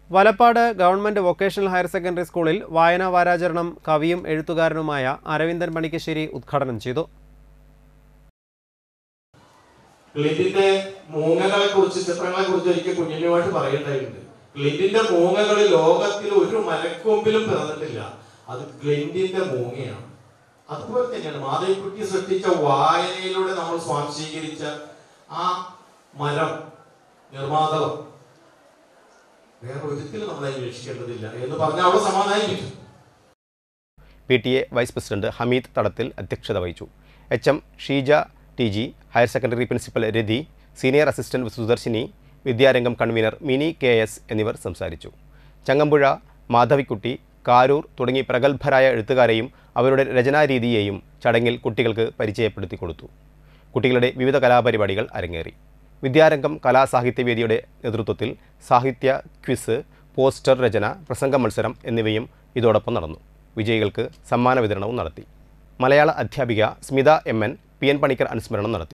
Valappad government vocational higher secondary സ്കൂളിൽ വായനാ വാരാചരണം കവിയും എഴുത്തുകാരനുമായ അരവിന്ദൻ പണിക്കശ്ശേരി ഉദ്ഘാടനം ചെയ്തു ക്ലിന്റിന്റെ മൂങ്ങകളെ കുറിച്ച് ചിത്രങ്ങളെ കുറിച്ച് ഒരിക്കൽ കുഞ്ഞിനുമായിട്ട് പറയേണ്ടതുണ്ട് ക്ലിന്റിന്റെ മൂങ്ങകൾ ലോകത്തിൽ ഒരു മരക്കൊമ്പിലും പിറന്നിട്ടില്ല അത് ക്ലിന്റിന്റെ മൂങ്ങയാണ് അതുപോലെ തന്നെയാണ് മാധവിക്കുട്ടി സൃഷ്ടിച്ച വായനയിലൂടെ നമ്മൾ സ്വാംശീകരിച്ച ആ മരം നിർമാതളം വേറെ ഒരിക്കലും നമ്മൾ അന്വേഷിക്കേണ്ടതില്ല എന്ന് പറഞ്ഞാൽ അവിടെ സമാധാനിപ്പിച്ചു P T A vice president Hameed Thadathil അധ്യക്ഷത വഹിച്ചു H M Sheeja T G higher secondary principal Rathi senior assistant Sudarshini Vidyarangam convener Mini K S എന്നിവർ സംസാരിച്ചു ചങ്ങമ്പുഴ മാധവിക്കുട്ടി കാരൂർ തുടങ്ങി പ്രഗത്ഭരായ എഴുത്തുകാരെയും അവരുടെ രചനാരീതിയെയും ചടങ്ങിൽ കുട്ടികൾക്ക് പരിചയപ്പെടുത്തി കൊടുത്തു കുട്ടികളുടെ വിവിധ കലാപരിപാടികൾ അരങ്ങേറി വിദ്യാരംഗം കലാസാഹിത്യവേദിയുടെ നേതൃത്വത്തിൽ സാഹിത്യ ക്വിസ് പോസ്റ്റർ രചന പ്രസംഗ മത്സരം എന്നിവയും ഇതോടൊപ്പം നടന്നു വിജയികൾക്ക് സമ്മാന വിതരണവും നടത്തി മലയാള അധ്യാപിക Smitha M N P N Panicker അനുസ്മരണം നടത്തി